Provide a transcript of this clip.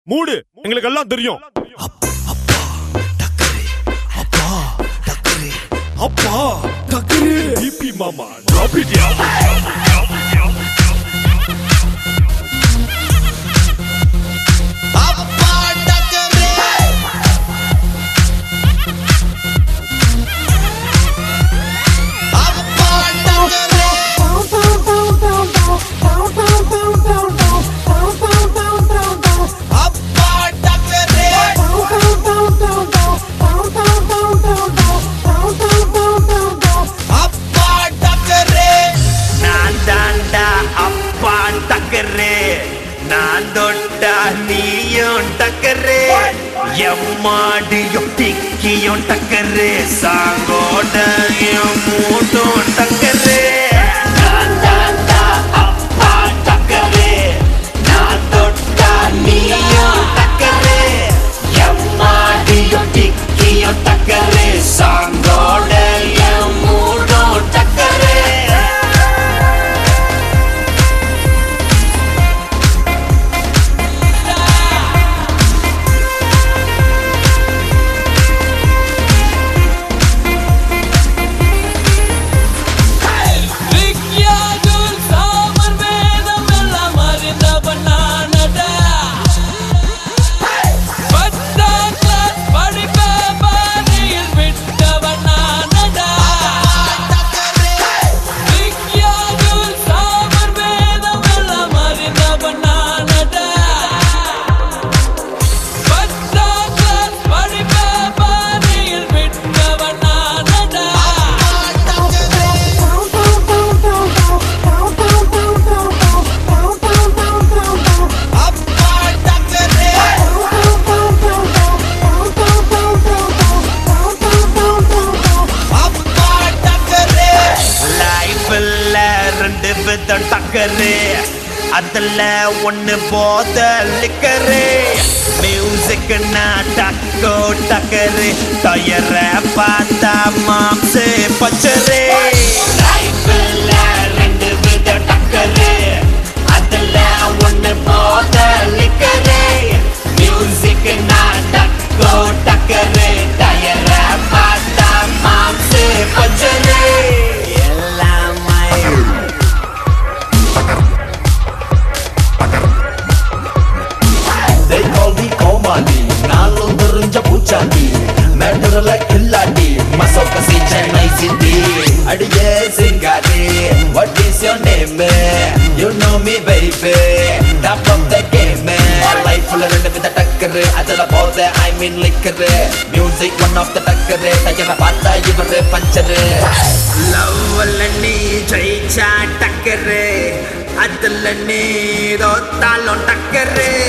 மூடு எங்களுக்கு எல்லாம் தெரியும் அப்பா டக்கரு டிபி மாமா டிராப் இட் அப்பா டக்கரே அப்பா டக்கரே அப்பா டக்கரே அப்பா டக்கரே நான் தாண்டா அப்பா டக்கரே நான் தொட்டா நீயும் டக்கரே எம்மாடியும் டிக்கியும் டக்கரே சாங்கோட என் மூட்டும் டக்கரே நான் தாண்டா அப்பா டக்கரே நான் தொட்டா நீயும் டக்கரே எம்மாடியும் டிக்கியும் டக்கரே சாங்கோட என் மூட்டும் டக்கரே விக்யாகுல் சாமர் வேதம் எல்லாம் அறிந்தவன் நானடா. பத்தாம் class படிப்ப பாதியில் விட்டவன் நானடா. விக்யாகுல் சாமர் வேதம் எல்லாம் அறிந்தவன் நானடா. பத்தாம் class படிப்ப பாதியில் விட்டவன் நானடா. அப்பா டக்கரே அப்பா டக்கரே லைஃப்ல ரெண்டு விதம் டக்கரு அதுல ஒண்ணு போத லிக்கரு மியூசிக் டக்கோ டக்கரு டயர பார்த்தா மாம்சு பச்சரு லைஃப்ல ரெண்டு விதம் டக்கரு அதுல ஒண்ணு போத லிக்கரு மியூசிக் டக்கோ டக்கரு டயர பார்த்தா மாம்சு பச்சரு எல்லாமே They call me கோமாளி நாளும் தெரிஞ்ச பூச்சாண்டி மேட்டர்ல கில்லாடி மசோக்க சி சென்னை சிட்டி அடியே சிங்காரி what is your name you know me baby top of the game லைஃப்ல ரெண்டு வித டக்கரு அதுல போத I mean liquor music one of the டக்கரு டையரை பார்த்தா இவரு பஞ்சரு லவ்ல நீ ஜெயிச்சா டக்கரு அதுல நீ தோத்தாலும் டக்கரு